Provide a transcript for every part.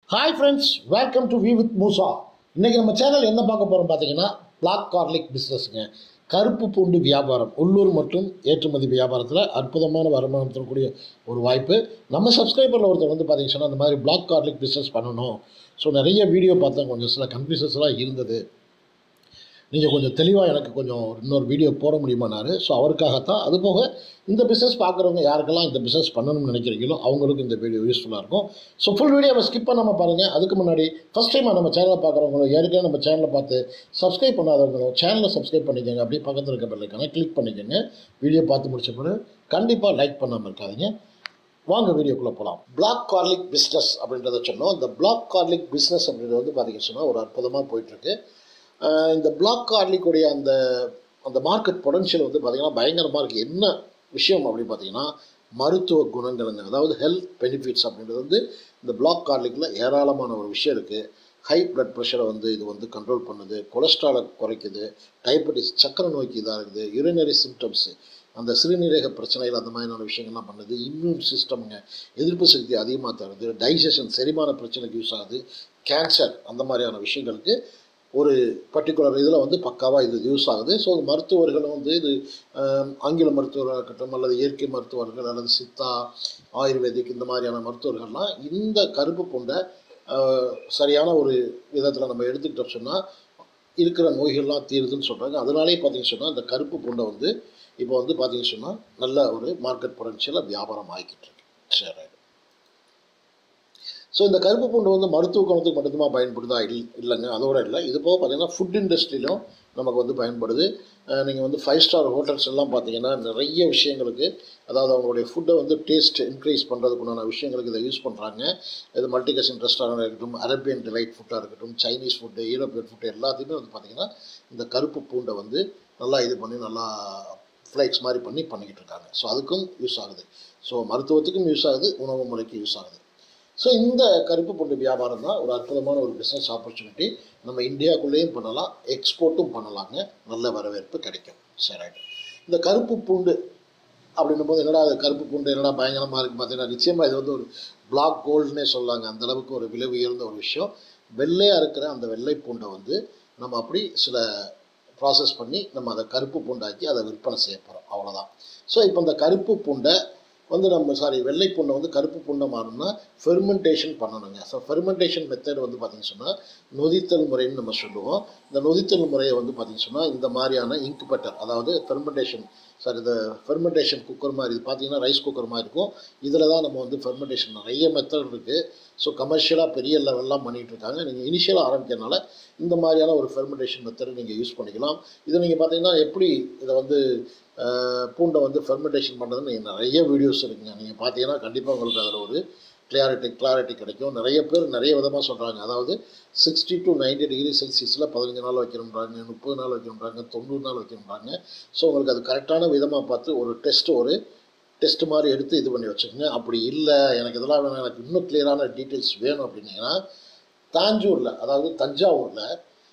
Hi friends welcome to view with Moosa இன்றைக்கி நம்ம channel என்ன பார்க்க போகிறோம் பார்த்தீங்கன்னா பிளாக் கார்லிக் பிஸ்னஸுங்க கருப்பு பூண்டு வியாபாரம் உள்ளூர் மற்றும் ஏற்றுமதி வியாபாரத்தில் அற்புதமான வருமானம் தரக்கூடிய ஒரு வாய்ப்பு நம்ம சப்ஸ்கிரைபரில் ஒருத்தர் வந்து பார்த்தீங்கன்னா சொன்னா, இந்த மாதிரி பிளாக் கார்லிக் பிஸ்னஸ் பண்ணணும் ஸோ நிறைய வீடியோ பார்த்தேன் கொஞ்சம் சில கன்ஃபியூசஸ்லாம் இருந்தது நீங்கள் கொஞ்சம் தெளிவாக எனக்கு கொஞ்சம் இன்னொரு வீடியோ போட முடியுமானாரு ஸோ அவருக்காகத்தான் அது போக இந்த பிஸ்னஸ் பார்க்குறவங்க யாருக்கெல்லாம் இந்த பிஸ்னஸ் பண்ணணும்னு நினைக்கிறீங்களோ அவங்களுக்கும் இந்த வீடியோ யூஸ்ஃபுல்லாக இருக்கும் ஸோ ஃபுல் வீடியோவை ஸ்கிப் பண்ணாமல் பாருங்கள் அதுக்கு முன்னாடி ஃபஸ்ட் டைம் நம்ம சேனலை பார்க்குறவங்களும் ஏற்கனவே நம்ம சேனலை பார்த்து சப்ஸ்கிரைப் பண்ணாதவங்களும் சேனலை சப்ஸ்கிரைப் பண்ணிக்கோங்க அப்படியே பக்கத்தில் இருக்க பெல்லைக்கான கிளிக் பண்ணிக்கோங்க வீடியோ பார்த்து முடிச்ச பிறகு கண்டிப்பாக லைக் பண்ணாமல் இருக்காதீங்க வாங்க வீடியோக்குள்ளே போகலாம் பிளாக் கார்லிக் பிஸ்னஸ் அப்படின்றத சொன்னோம் இந்த பிளாக் கார்லிக் பிஸ்னஸ் அப்படின்றது வந்து பார்த்தீங்கன்னு சொன்னால் ஒரு அற்புதமாக போயிட்டுருக்கு ஆஹ் இந்த பிளாக் கார்லிக்குடைய அந்த அந்த மார்க்கெட் பொட்டன்ஷியல் வந்து பார்த்திங்கன்னா பயங்கரமாக இருக்குது என்ன விஷயம் அப்படின்னு பார்த்தீங்கன்னா மருத்துவ குணங்களுங்க அதாவது ஹெல்த் பெனிஃபிட்ஸ் அப்படின்றது வந்து இந்த பிளாக் கார்லிக்கில் ஏராளமான ஒரு விஷயம் இருக்குது ஹை பிளட் ப்ரெஷரை வந்து இது வந்து கண்ட்ரோல் பண்ணுது கொலஸ்ட்ராலை குறைக்குது டயபெட்டிஸ் சக்கரை நோய்க்கு இதாக இருக்குது யூரினரி சிம்டம்ஸு அந்த சிறுநீரக பிரச்சனைகள் அந்த மாதிரியான விஷயங்கள்லாம் பண்ணுது இம்யூன் சிஸ்டம்ங்க எதிர்ப்பு சக்தி அதிகமாக தருது டைஜஷன் செரிமான பிரச்சனைக்கு யூஸ் ஆகுது கேன்சர் அந்த மாதிரியான விஷயங்களுக்கு ஒரு பர்டிகுலர் இதில் வந்து பக்காவாக இது யூஸ் ஆகுது ஸோ மருத்துவர்களும் வந்து இது ஆம், ஆங்கில மருத்துவராக இருக்கட்டும் அல்லது இயற்கை மருத்துவர்கள் அல்லது சித்தா ஆயுர்வேதிக் இந்த மாதிரியான மருத்துவர்கள்லாம் இந்த கருப்பு பூண்டை ஆஹ், சரியான ஒரு விதத்தில் நம்ம எடுத்துக்கிட்டோம் சொன்னால் இருக்கிற நோய்கள்லாம் தீருதுன்னு சொல்கிறாங்க அதனாலே பார்த்தீங்கன்னு சொன்னால் இந்த கருப்பு பூண்டை வந்து இப்போ வந்து பார்த்தீங்கன்னு சொன்னால் நல்ல ஒரு மார்க்கெட் பொட்டன்ஷியலாக வியாபாரம் ஆகிக்கிட்டு இருக்கு சரி ஸோ இந்த கருப்பு பூண்டு வந்து மருத்துவ குணத்துக்கு மட்டும்தான் பயன்படுதா இல் இல்லைங்க அதோட இல்லை இது போக பார்த்தீங்கன்னா ஃபுட் இண்டஸ்ட்ரியிலும் நமக்கு வந்து பயன்படுது நீங்கள் வந்து ஃபைவ் ஸ்டார் ஹோட்டல்ஸ் எல்லாம் பார்த்தீங்கன்னா நிறைய விஷயங்களுக்கு அதாவது அவங்களுடைய ஃபுட்டை வந்து டேஸ்ட் இன்க்ரீஸ் பண்ணுறதுக்கு உண்டான விஷயங்களுக்கு இதை யூஸ் பண்ணுறாங்க இது மல்டிகேஷன் ரெஸ்டாரண்ட் இருக்கட்டும் அரேபியன் டிலைட் ஃபுட்டாக இருக்கட்டும் சைனீஸ் ஃபுட்டு யூரோப்பியன் ஃபுட்டு எல்லாத்தையுமே வந்து பார்த்திங்கன்னா இந்த கருப்பு பூண்டை வந்து நல்லா இது பண்ணி நல்லா ஃப்ளைக்ஸ் மாதிரி பண்ணி பண்ணிக்கிட்டு இருக்காங்க ஸோ அதுக்கும் யூஸ் ஆகுது ஸோ மருத்துவத்துக்கும் யூஸ் ஆகுது உணவு முறைக்கு யூஸ் ஆகுது ஸோ இந்த கருப்பு பூண்டு வியாபாரம் தான் ஒரு அற்புதமான ஒரு பிஸ்னஸ் ஆப்பர்ச்சுனிட்டி நம்ம இந்தியாவுக்குள்ளேயும் பண்ணலாம் எக்ஸ்போர்ட்டும் பண்ணலாங்க நல்ல வரவேற்பு கிடைக்கும் சரி ரைட் இந்த கருப்பு பூண்டு அப்படின்னும் போது என்னடா அது கருப்பு பூண்டு என்னடா பயங்கரமாக இருக்குது பார்த்தீங்கன்னா நிச்சயமாக இது வந்து ஒரு பிளாக் கோல்டுனே சொல்லாங்க அந்த அளவுக்கு ஒரு விலை உயர்ந்த ஒரு விஷயம் வெள்ளையாக இருக்கிற அந்த வெள்ளை பூண்டை வந்து நம்ம அப்படி சில ப்ராசஸ் பண்ணி நம்ம அதை கருப்பு பூண்டாக்கி அதை விற்பனை செய்ய போகிறோம் அவ்வளோதான் ஸோ இப்போ இந்த கருப்பு பூண்டை வந்து நம்ம சாரி வெள்ளை பூண்டை வந்து கருப்பு பூண்டை மாறணும்னா ஃபெர்மெண்டேஷன் பண்ணணுங்க ஸோ ஃபெர்மெண்டேஷன் மெத்தட் வந்து பார்த்திங்கன்னு சொன்னால் நொதித்தல் முறைன்னு நம்ம சொல்லுவோம் இந்த நொதித்தல் முறையை வந்து பார்த்திங்கன்னு சொன்னால் இந்த மாதிரியான இன்குபேட்டர் அதாவது ஃபெர்மெண்டேஷன் சாரி இந்த ஃபெர்மெண்டேஷன் குக்கர் மாதிரி இது பார்த்தீங்கன்னா ரைஸ் குக்கர் மாதிரி இருக்கும் இதில் தான் நம்ம வந்து ஃபெர்மெண்டேஷன் நிறைய மெத்தட் இருக்குது ஸோ கமர்ஷியலாக பெரிய லெவல்லாம் பண்ணிகிட்டு இருக்காங்க நீங்கள் இனிஷியலாக ஆரம்பிக்கிறனால இந்த மாதிரியான ஒரு ஃபெர்மெண்டேஷன் மெத்தட் நீங்கள் யூஸ் பண்ணிக்கலாம் இது நீங்கள் பார்த்தீங்கன்னா எப்படி இதை வந்து அஹ், பூண்டை வந்து ஃபெர்மெண்டேஷன் பண்ணுறதுன்னு நீங்கள் நிறைய வீடியோஸ் இருக்குங்க நீங்கள் பார்த்தீங்கன்னா கண்டிப்பாக உங்களுக்கு அதில் ஒரு கிளாரிட்டி கிளாரிட்டி கிடைக்கும் நிறைய பேர் நிறைய விதமாக சொல்கிறாங்க அதாவது சிக்ஸ்டி டு 90 டிகிரி செல்சியஸில் பதினஞ்சு நாள் வைக்கணுன்றாங்க முப்பது நாள் வைக்கணுன்றாங்க தொண்ணூறு நாள் வைக்கணுன்றாங்க ஸோ உங்களுக்கு அது கரெக்டான விதமாக பார்த்து ஒரு டெஸ்ட் ஒரு டெஸ்ட் மாதிரி எடுத்து இது பண்ணி வச்சுக்கோங்க அப்படி இல்லை எனக்கு இதெல்லாம் வேணாம் எனக்கு இன்னும் கிளியரான டீட்டெயில்ஸ் வேணும் அப்படின்னீங்கன்னா தாஞ்சூரில் அதாவது தஞ்சாவூரில்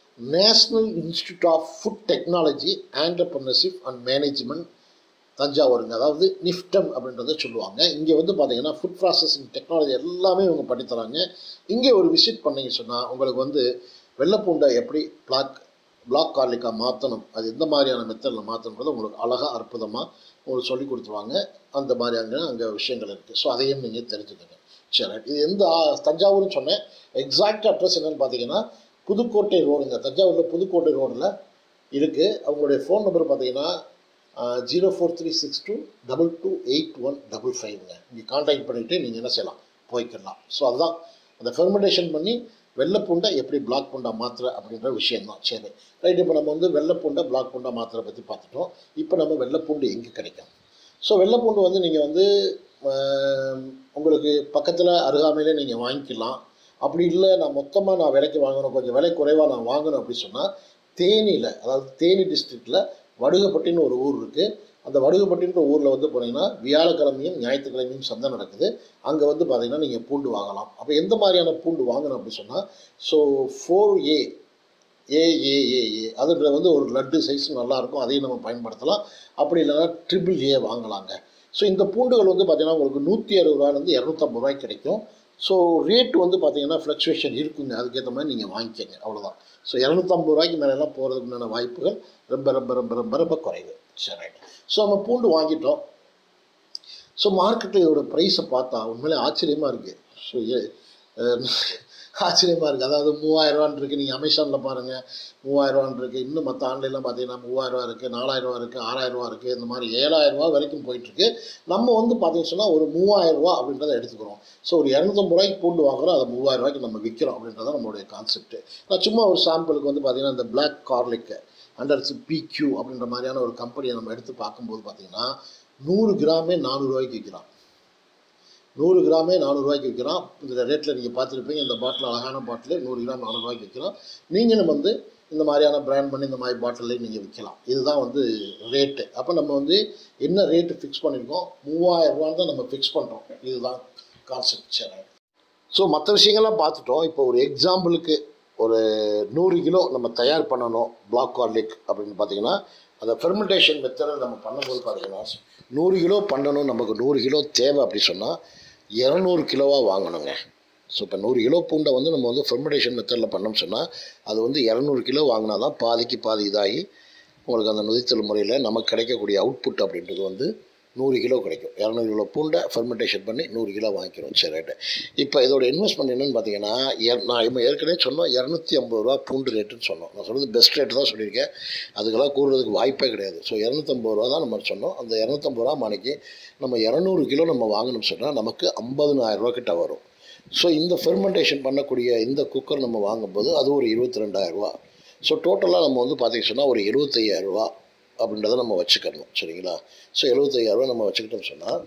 national institute of food technology entrepreneurship and management தஞ்சாவூருங்க அதாவது நிஃப்டம் அப்படின்றத சொல்லுவாங்க இங்கே வந்து பார்த்தீங்கன்னா ஃபுட் ப்ராசஸிங் டெக்னாலஜி எல்லாமே இவங்க பண்ணித்தராங்க இங்கே ஒரு விசிட் பண்ணீங்க சொன்னால் உங்களுக்கு வந்து வெள்ளைப்பூண்டை எப்படி பிளாக் பிளாக் கார்லிக்காக மாற்றணும் அது எந்த மாதிரியான மெத்தடில் மாற்றணுன்றதை உங்களுக்கு அழகாக அற்புதமாக உங்களுக்கு சொல்லி கொடுத்துருவாங்க அந்த மாதிரி அங்கே அங்கே விஷயங்கள் இருக்குது ஸோ அதையும் நீங்கள் தெரிஞ்சுக்கங்க சரி right. இது எந்த ஆ, தஞ்சாவூர்னு சொன்னேன் எக்ஸாக்ட் அட்ரஸ் என்னன்னு பார்த்தீங்கன்னா புதுக்கோட்டை ரோடுங்க தஞ்சாவூரில் புதுக்கோட்டை ரோடில் இருக்குது அவங்களுடைய ஃபோன் நம்பர் பார்த்தீங்கன்னா zero four three six two double two eight one double ஃபைவ்ங்க நீங்கள் காண்டாக்ட் பண்ணிவிட்டு நீங்கள் என்ன செய்யலாம் போய்க்கலாம் ஸோ அதுதான் அந்த ஃபெர்மெண்டேஷன் பண்ணி வெள்ளை பூண்டை எப்படி பிளாக் பூண்டா மாத்திரை அப்படின்ற விஷயம் தான் சரி ரைட் இப்போ நம்ம வந்து வெள்ளை பூண்டை பிளாக் பூண்டா மாத்திரை பற்றி பார்த்துட்டோம் இப்போ நம்ம வெள்ளை பூண்டு எங்கே கிடைக்கும் ஸோ வெள்ளை பூண்டு வந்து நீங்கள் வந்து ஆம், உங்களுக்கு பக்கத்தில் அருகாமையிலே நீங்கள் வாங்கிக்கலாம் அப்படி இல்லை நான் மொத்தமாக நான் விலைக்கு வாங்கணும் கொஞ்சம் விலை குறைவாக நான் வாங்கணும் அப்படி சொன்னால் தேனியில் அதாவது தேனி டிஸ்ட்ரிக்டில் வடுகப்பட்டின்னு ஒரு ஊர் இருக்குது அந்த வடுகப்பட்டின்ற ஊரில் வந்து போனீங்கன்னா வியாழக்கிழமையும் ஞாயிற்றுக்கிழமையும் சந்தை நடக்குது அங்கே வந்து பார்த்தீங்கன்னா நீங்கள் பூண்டு வாங்கலாம் அப்போ எந்த மாதிரியான பூண்டு வாங்கணும் அப்படி சொன்னால் ஸோ ஃபோர் ஏ ஏஏஏஏ அதுன்ற வந்து ஒரு லட்டு சைஸ் நல்லாயிருக்கும் அதையும் நம்ம பயன்படுத்தலாம் அப்படி இல்லைன்னா ட்ரிபிள் ஏ வாங்கலாங்க ஸோ இந்த பூண்டுகள் வந்து பார்த்தீங்கன்னா உங்களுக்கு நூற்றி அறுபது ரூபாயிலேருந்து இரநூத்தம்பது ரூபாய்க்கு கிடைக்கும் ஸோ ரேட் வந்து பார்த்தீங்கன்னா ஃப்ளக்சுவேஷன் இருக்குங்க அதுக்கேற்ற மாதிரி நீங்கள் வாங்கிக்கோங்க அவ்வளோதான் ஸோ இரநூத்தம்பது ரூபாய்க்கு மேலெல்லாம் போகிறதுக்கு உண்டான வாய்ப்புகள் ரொம்ப ரொம்ப ரொம்ப ரொம்ப ரொம்ப குறைவு சரி ரைட் ஸோ நம்ம பூண்டு வாங்கிட்டோம் ஸோ மார்க்கெட்டில் இதோட ப்ரைஸை பார்த்தா உண்மையிலே ஆச்சரியமாக இருக்குது ஸோ ஆச்சரியமாக இருக்குது அதாவது மூவாயிரரூவான் இருக்குது நீங்கள் அமேசானில் பாருங்கள் மூவாயிரரூவான் இருக்குது இன்னும் மற்ற ஆன்லைன்லாம் பார்த்தீங்கன்னா மூவாயிரரூவா இருக்குது நாலாயிரரூவா இருக்குது ஆறாயிரரூவா இருக்குது இந்த மாதிரி ஏழாயிரரூவா வரைக்கும் போயிட்டுருக்கு நம்ம வந்து பார்த்தீங்கன்னு சொன்னால் ஒரு மூவாயிரரூவா அப்படின்றத எடுத்துக்கிறோம் ஸோ ஒரு இரநூத்தம்பது ரூபாய்க்கு பூண்டு வாங்குறோம் அதை மூவாயிரம் ரூபாய்க்கு நம்ம விற்கிறோம் அப்படின்றத நம்மளுடைய கான்செப்ட் நான் சும்மா ஒரு சாம்பிளுக்கு வந்து பார்த்தீங்கன்னா இந்த பிளாக் கார்லிக்கு அண்டர் பிக்யூ அப்படின்ற மாதிரியான ஒரு கம்பெனியை நம்ம எடுத்து பார்க்கும்போது பார்த்தீங்கன்னா நூறு கிராமே நானூறுரூவாய்க்கு விற்கிறான் நூறு கிராமே நானூறுரூவாய்க்கு விற்கிறோம் இந்த ரேட்டில் நீங்கள் பார்த்துருப்பீங்க இந்த பாட்டில் அழகான பாட்டில் நூறு கிராம் நானூறுரூவாய்க்கு விற்கிறோம் நீங்களும் வந்து இந்த மாதிரியான பிராண்ட் பண்ணி இந்த மாதிரி பாட்டிலையும் நீங்கள் விற்கலாம் இதுதான் வந்து ரேட்டு அப்போ நம்ம வந்து என்ன ரேட்டு ஃபிக்ஸ் பண்ணியிருக்கோம் மூவாயிரம் ரூபான்னு தான் நம்ம ஃபிக்ஸ் பண்ணுறோம் இதுதான் கான்செப்ட் சரி ஸோ மற்ற விஷயங்கள்லாம் பார்த்துட்டோம் இப்போ ஒரு எக்ஸாம்பிளுக்கு ஒரு நூறு கிலோ நம்ம தயார் பண்ணணும் பிளாக் கார்லிக் அப்படின்னு பார்த்தீங்கன்னா அந்த ஃபெர்மெண்டேஷன் மெத்தடில் நம்ம பண்ணும்போது பார்த்தீங்கன்னா நூறு கிலோ பண்ணணும் நமக்கு நூறு கிலோ தேவை அப்படி சொன்னால் இரநூறு கிலோவாக வாங்கணுங்க ஸோ இப்போ நூறு கிலோ பூண்டை வந்து நம்ம வந்து ஃபெர்மெண்டேஷன் மெத்தடில் பண்ணோம்னு சொன்னால் அது வந்து இரநூறு கிலோ வாங்கினா தான் பாதிக்கு பாதி இதாகி உங்களுக்கு அந்த நொதித்தல் முறையில் நமக்கு கிடைக்கக்கூடிய அவுட்புட் அப்படின்றது வந்து நூறு கிலோ கிடைக்கும் இரநூறு கிலோ பூண்டை ஃபெர்மெண்டேஷன் பண்ணி நூறு கிலோ வாங்கிக்கிறோம் சரி ரைட்டு இப்போ இதோட இன்வெஸ்ட்மெண்ட் என்னென்னு பார்த்தீங்கன்னா எ- நான் இப்போ ஏற்கனவே சொன்னோம் இரநூத்தி ஐம்பது ரூபா பூண்டு ரேட்டுன்னு சொன்னோம் நான் சொல்கிறது பெஸ்ட் ரேட்டு தான் சொல்லியிருக்கேன் அதுக்கெல்லாம் கூடுறதுக்கு வாய்ப்பே கிடையாது ஸோ இரநூத்தம்பது ரூபா தான் நம்ம சொன்னோம் அந்த இரநூத்தம்பது ரூபா மணிக்கு நம்ம இரநூறு கிலோ நம்ம வாங்கணும்னு சொன்னால் நமக்கு ஐம்பதுனாயிரம் ரூபா கிட்ட வரும் ஸோ இந்த ஃபெர்மெண்டேஷன் பண்ணக்கூடிய இந்த குக்கர் நம்ம வாங்கும்போது அது ஒரு இருபத்தி ரெண்டாயிரரூவா ஸோ டோட்டலாக நம்ம வந்து பார்த்தீங்கன்னு சொன்னால் ஒரு எழுபத்தையாயிரரூவா அப்படின்றத நம்ம வச்சுக்கணும் சரிங்களா ஸோ எழுபத்தையாயிரரூவா நம்ம வச்சுக்கிட்டோம்னு சொன்னால்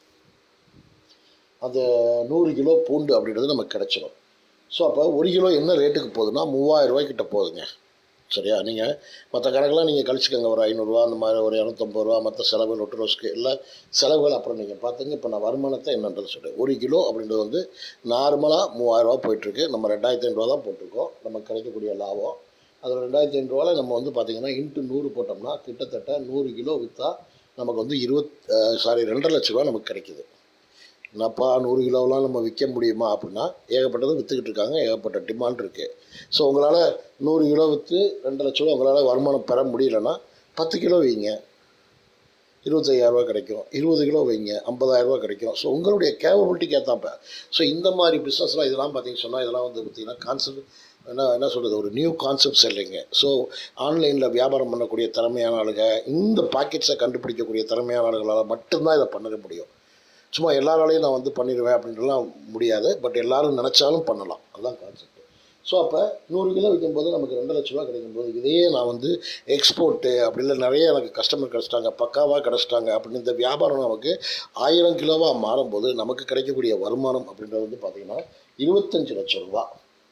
அந்த நூறு கிலோ பூண்டு அப்படின்றது நமக்கு கிடச்சிடும் ஸோ அப்போ ஒரு கிலோ என்ன ரேட்டுக்கு போகுதுன்னா மூவாயிரம் ரூபாய்க்கிட்ட போகுதுங்க சரியா நீங்கள் மற்ற கணக்கெல்லாம் நீங்கள் கழிச்சுக்கோங்க ஒரு ஐநூறுரூவா அந்த மாதிரி ஒரு இரநூத்தம்பது ரூபா மற்ற செலவு லொட்டு ரோஸ்க்கு எல்லா செலவுகள் அப்புறம் நீங்கள் பார்த்துங்க இப்போ நான் வருமானத்தை என்னன்றது சொல்கிறேன் ஒரு கிலோ அப்படின்றது வந்து நார்மலாக மூவாயிரரூவா போயிட்டுருக்கு நம்ம ரெண்டாயிரத்தி ஐநூறுவா தான் போட்டிருக்கோம் நமக்கு கிடைக்கக்கூடிய லாபம் அதில் ரெண்டாயிரத்தி ஐநூறுவாவில் நம்ம வந்து பார்த்திங்கன்னா இன்ட்டு நூறு போட்டோம்னா கிட்டத்தட்ட நூறு கிலோ விற்றா நமக்கு வந்து இருபத் சாரி ரெண்டரை லட்ச ரூபா நமக்கு கிடைக்குது என்னப்பா நூறு கிலோவெலாம் நம்ம விற்க முடியுமா அப்படின்னா ஏகப்பட்டது விற்றுக்கிட்டு இருக்காங்க ஏகப்பட்ட டிமாண்ட் இருக்குது ஸோ உங்களால் நூறு கிலோ விற்று ரெண்டு லட்ச ரூபா உங்களால் வருமானம் பெற முடியலன்னா பத்து கிலோ வைங்க இருபத்தையாயிரரூவா கிடைக்கும் இருபது கிலோ வைங்க ஐம்பதாயிரரூவா கிடைக்கும் ஸோ உங்களுடைய கேப்பபிலிட்டிக்கு ஏற்றாப்ப ஸோ இந்த மாதிரி பிஸ்னஸ்லாம் இதெல்லாம் பார்த்தீங்கன்னு சொன்னால் இதெல்லாம் வந்து பார்த்திங்கன்னா கான்செப்ட் என்ன என்ன சொல்கிறது ஒரு நியூ கான்செப்ட் செல்லிங்க ஸோ ஆன்லைனில் வியாபாரம் பண்ணக்கூடிய திறமையான ஆளுங்க இந்த பாக்கெட்ஸை கண்டுபிடிக்கக்கூடிய திறமையான ஆளுகளால் மட்டும்தான் இதை பண்ண முடியும் சும்மா எல்லாராலையும் நான் வந்து பண்ணிடுவேன் அப்படின்றலாம் முடியாது பட் எல்லாரும் நினச்சாலும் பண்ணலாம் அதுதான் கான்செப்ட் ஸோ அப்போ நூறு கிலோ விற்கும்போது நமக்கு ரெண்டு லட்ச ரூபா கிடைக்கும்போது இதையே நான் வந்து எக்ஸ்போர்ட்டு அப்படி இல்லை நிறைய எனக்கு கஸ்டமர் கிடச்சிட்டாங்க பக்காவாக கிடச்சிட்டாங்க அப்படின்னு இந்த வியாபாரம் நமக்கு ஆயிரம் கிலோவாக மாறும்போது நமக்கு கிடைக்கக்கூடிய வருமானம் அப்படின்றது வந்து பார்த்திங்கன்னா இருபத்தஞ்சு லட்சம் ரூபா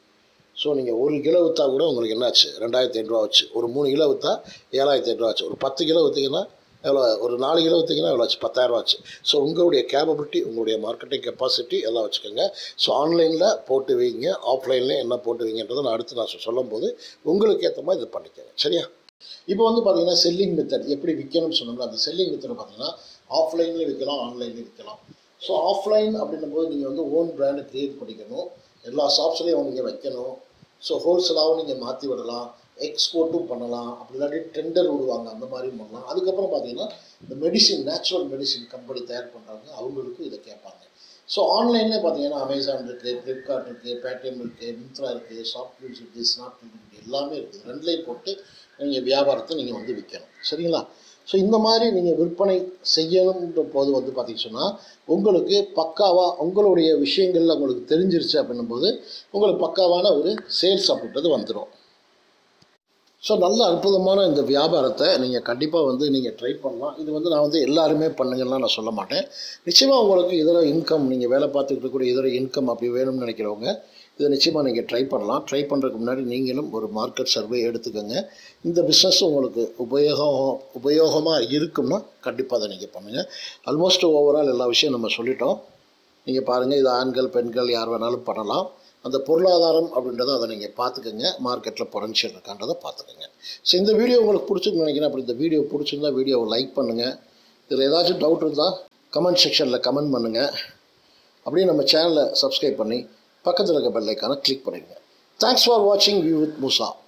ஸோ நீங்கள் ஒரு கிலோ விற்றா கூட உங்களுக்கு என்னாச்சு ரெண்டாயிரத்தி ஐநூறுவா வச்சு ஒரு மூணு கிலோ விற்றா ஏழாயிரத்தி ஐநூறுவா ஆச்சு ஒரு பத்து கிலோ விற்றீங்கன்னா எவ்வளோ ஒரு நாலு கிலோ விற்றீங்கன்னா எவ்வளோ ஆச்சு பத்தாயிரரூவா ஆச்சு ஸோ உங்களுடைய கேப்பபிலிட்டி உங்களுடைய மார்க்கெட்டிங் கெப்பாசிட்டி எல்லாம் வச்சுக்கோங்க ஸோ ஆன்லைனில் போட்டு வைங்க ஆஃப்லைனில் என்ன போட்டு வைங்கன்றதை நான் அடுத்து நான் சொல்லும்போது உங்களுக்கு ஏற்ற மாதிரி இதை பண்ணிக்கோங்க சரியா இப்போ வந்து பார்த்தீங்கன்னா செல்லிங் மெத்தட் எப்படி விற்கணும்னு சொன்னோம்னா அந்த செல்லிங் மெத்தட் பார்த்தீங்கன்னா ஆஃப்லைன்லேயும் விற்கலாம் ஆன்லைன்லேயும் விற்கலாம் ஸோ ஆஃப்லைன் அப்படின்னும் போது நீங்கள் வந்து ஓன் பிராண்டை க்ரியேட் பண்ணிக்கணும் எல்லா ஷாப்ஸ்லேயும் நீங்கள் வைக்கணும் ஸோ ஹோல்சேலாகவும் நீங்கள் மாற்றி விடலாம் எக்ஸ்போர்ட்டும் பண்ணலாம் அப்படி இல்லாட்டி டெண்டர் விடுவாங்க அந்த மாதிரியும் பண்ணலாம் அதுக்கப்புறம் பார்த்தீங்கன்னா இந்த மெடிசின் நேச்சுரல் மெடிசின் கம்பெனி தயார் பண்ணுறாங்க அவங்களுக்கும் இதை கேட்பாங்க ஸோ ஆன்லைன்லேயே பார்த்தீங்கன்னா அமேசான் இருக்குது ஃப்ளிப்கார்ட் இருக்குது பேடிஎம் இருக்குது மிந்த்ரா இருக்குது சாஃப்ட்வேர்ஸ் இருக்குது ஸ்னாப்டீல் இருக்குது எல்லாமே இருக்குது ரெண்டுலேயும் போட்டு நீங்கள் வியாபாரத்தை நீங்கள் வந்து விற்கணும் சரிங்களா ஸோ இந்த மாதிரி நீங்கள் விற்பனை செய்யணுன்ற போது வந்து பார்த்தீங்கன்னு சொன்னால் உங்களுக்கு பக்காவாக உங்களுடைய விஷயங்களில் உங்களுக்கு தெரிஞ்சிருச்சு அப்படின்னும் போது உங்களுக்கு பக்காவான ஒரு சேல்ஸ் அப்படின்றது வந்துடும் ஸோ நல்ல அற்புதமான இந்த வியாபாரத்தை நீங்கள் கண்டிப்பாக வந்து நீங்கள் ட்ரை பண்ணலாம் இது வந்து நான் வந்து எல்லாருமே பண்ணுங்கலாம் நான் சொல்ல மாட்டேன் நிச்சயமாக உங்களுக்கு இதர இன்கம் நீங்கள் வேலை பார்த்துக்கிட்டு இருக்கக்கூடிய இதர இன்கம் அப்படி வேணும்னு நினைக்கிறவங்க இதை நிச்சயமாக நீங்கள் ட்ரை பண்ணலாம் ட்ரை பண்ணுறதுக்கு முன்னாடி நீங்களும் ஒரு மார்க்கெட் சர்வே எடுத்துக்கோங்க இந்த பிஸ்னஸ் உங்களுக்கு உபயோகம் உபயோகமாக இருக்கும்னா கண்டிப்பாக அதை நீங்கள் பண்ணுங்கள் ஆல்மோஸ்ட் ஓவரால் எல்லா விஷயம் நம்ம சொல்லிட்டோம் நீங்கள் பாருங்கள் இது ஆண்கள் பெண்கள் யார் வேணாலும் பண்ணலாம் அந்த பொருளாதாரம் அப்படின்றத அதை நீங்கள் பார்த்துக்கோங்க மார்க்கெட்டில் பொட்டன்ஷியல் இருக்கான்றதை பார்த்துக்கோங்க ஸோ இந்த வீடியோ உங்களுக்கு பிடிச்சிருக்குன்னு நினைக்கிறேன் அப்படி இந்த வீடியோ பிடிச்சிருந்தா வீடியோவை லைக் பண்ணுங்கள் இதில் ஏதாச்சும் டவுட் இருந்தால் கமெண்ட் செக்ஷனில் கமெண்ட் பண்ணுங்கள் அப்படியே நம்ம சேனலை சப்ஸ்கிரைப் பண்ணி பக்கத்தில் இருக்க பெல் ஐக்கானை கிளிக் பண்ணிடுங்க தேங்க்ஸ் ஃபார் வாட்சிங் வியூ வித் மூசா